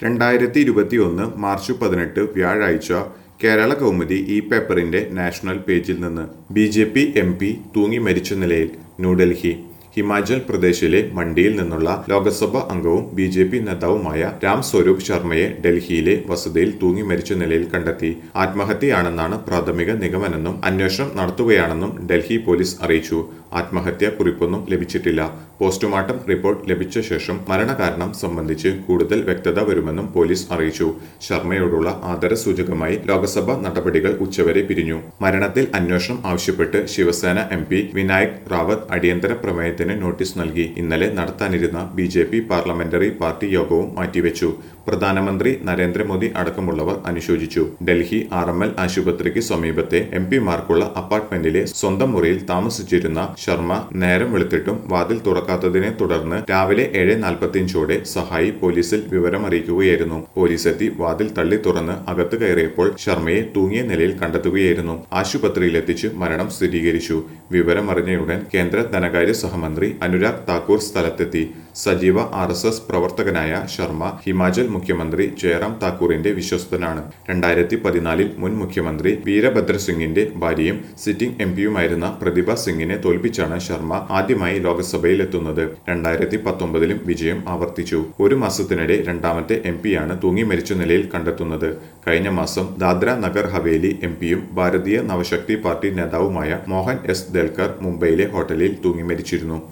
രണ്ടായിരത്തി ഇരുപത്തിയൊന്ന് മാർച്ച് പതിനെട്ട് വ്യാഴാഴ്ച കേരള കൗമുദി ഈ പേപ്പറിന്റെ നാഷണൽ പേജിൽ നിന്ന് B J P M P തൂങ്ങി മരിച്ച നിലയിൽ ന്യൂഡൽഹി ഹിമാചൽ പ്രദേശിലെ മണ്ഡിയിൽ നിന്നുള്ള ലോക്സഭാ അംഗവും ബി ജെ പി നേതാവുമായ രാം സ്വരൂപ് ശർമ്മയെ ഡൽഹിയിലെ വസതിയിൽ തൂങ്ങി മരിച്ച നിലയിൽ കണ്ടെത്തി ആത്മഹത്യയാണെന്നാണ് പ്രാഥമിക നിഗമനെന്നും അന്വേഷണം നടത്തുകയാണെന്നും ഡൽഹി പോലീസ് അറിയിച്ചു ആത്മഹത്യാ കുറിപ്പൊന്നും ലഭിച്ചിട്ടില്ല പോസ്റ്റ്മോർട്ടം റിപ്പോർട്ട് ലഭിച്ച ശേഷം മരണകാരണം സംബന്ധിച്ച് കൂടുതൽ വ്യക്തത വരുമെന്നും പോലീസ് അറിയിച്ചു ശർമ്മയോടുള്ള ആദരസൂചകമായി ലോക്സഭാ നടപടികൾ ഉച്ചവരെ പിരിഞ്ഞു മരണത്തിൽ അന്വേഷണം ആവശ്യപ്പെട്ട് ശിവസേന എം പി വിനായക് റാവത്ത് അടിയന്തര പ്രമേയത്തിന് നോട്ടീസ് നൽകി ഇന്നലെ നടത്താനിരുന്ന B J P parliamentary party യോഗവും മാറ്റിവെച്ചു പ്രധാനമന്ത്രി നരേന്ദ്രമോദി അടക്കമുള്ളവർ അനുശോചിച്ചു ഡൽഹി ആർ എം എൽ ആശുപത്രിക്ക് സമീപത്തെ എം പിമാർക്കുള്ള അപ്പാർട്ട്മെന്റിലെ സ്വന്തം മുറിയിൽ താമസിച്ചിരുന്ന ശർമ്മ നേരം വെളുത്തിട്ടും വാതിൽ തുറക്കാത്തതിനെ തുടർന്ന് രാവിലെ ഏഴ് നാൽപ്പത്തിയഞ്ചോടെ സഹായി പോലീസിൽ വിവരമറിയിക്കുകയായിരുന്നു പോലീസ് എത്തി വാതിൽ തള്ളി തുറന്ന് അകത്ത് കയറിയപ്പോൾ ശർമ്മയെ തൂങ്ങിയ നിലയിൽ കണ്ടെത്തുകയായിരുന്നു ആശുപത്രിയിലെത്തിച്ച് മരണം സ്ഥിരീകരിച്ചു വിവരമറിഞ്ഞയുടൻ കേന്ദ്ര ധനകാര്യ സഹമന്ത്രി അനുരാഗ് താക്കൂർ സ്ഥലത്തെത്തി സജീവ ആർ എസ് എസ് പ്രവർത്തകനായ ശർമ്മ ഹിമാചൽ മുഖ്യമന്ത്രി ജയറാം താക്കൂറിന്റെ വിശ്വസ്തനാണ് രണ്ടായിരത്തി പതിനാലിൽ മുൻ മുഖ്യമന്ത്രി വീരഭദ്ര സിംഗിന്റെ ഭാര്യയും സിറ്റിംഗ് എം പിയുമായിരുന്ന പ്രതിഭ സിംഗിനെ തോൽപ്പിച്ചാണ് ശർമ്മ ആദ്യമായി ലോക്സഭയിൽ എത്തുന്നത് രണ്ടായിരത്തി പത്തൊമ്പതിലും വിജയം ആവർത്തിച്ചു ഒരു മാസത്തിനിടെ രണ്ടാമത്തെ എം പിയാണ് തൂങ്ങി മരിച്ച നിലയിൽ കണ്ടെത്തുന്നത് കഴിഞ്ഞ മാസം ദാദ്ര നഗർ ഹവേലി എം പിയും ഭാരതീയ നവശക്തി പാർട്ടി നേതാവുമായ മോഹൻ എസ് ദൽക്കർ മുംബൈയിലെ ഹോട്ടലിൽ തൂങ്ങി മരിച്ചിരുന്നു